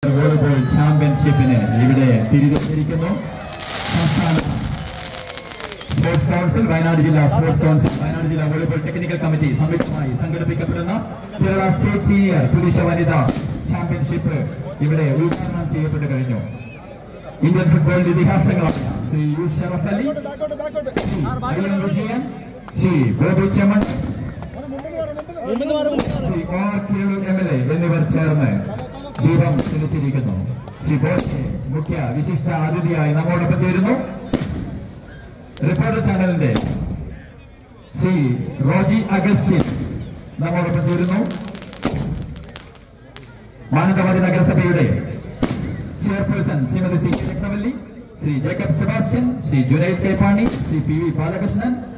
volleyball ചാമ്പ്യൻഷിപ്പിന് ഇവിടെ തിരികെയിരിക്കുന്നു സംസ്ഥാന sports council Wayanad ജില്ലാ സ്പോർട്സ് കൗൺസിൽ വയനാട് ജില്ലാ വോളിബോൾ ടെക്നിക്കൽ കമ്മിറ്റി സംയുക്തമായി സംഘടിപ്പിക്കപ്പെടുന്ന കേരള സ്റ്റേറ്റ് സീനിയർ പുരുഷ വനിതാ ചാമ്പ്യൻഷിപ്പ് ഇവിടെ ഉദ്ഘാടനം ചെയ്യപ്പെട്ടു കഴിഞ്ഞു ഇന്ത്യൻ ഫുട്ബോളിന്റെ ഇതിഹാസങ്ങളായ Shri U Sharaf Ali Shri I M Vijayan Shri Bobby Chemman Shri R Kelu M L A എന്നിവർ ചേർന്ന് ദീപം തെളിച്ചിരിക്കുന്നു ശ്രീ ബോസ് മുഖ്യ വിശിഷ്ട അതിഥിയായി നമ്മോടൊപ്പം ചേരുന്നു റിപ്പോർട്ടർ ചാനലിന്റെ ശ്രീ റോജി അഗസ്റ്റിൻ നമ്മോടൊപ്പം ചേരുന്നു മാനന്തവാടി നഗരസഭയുടെ chairperson Shrimati C K Rathnavalli Shri Jacob Sebastian Shri Junaid Keppani Shri P V Balakrishnan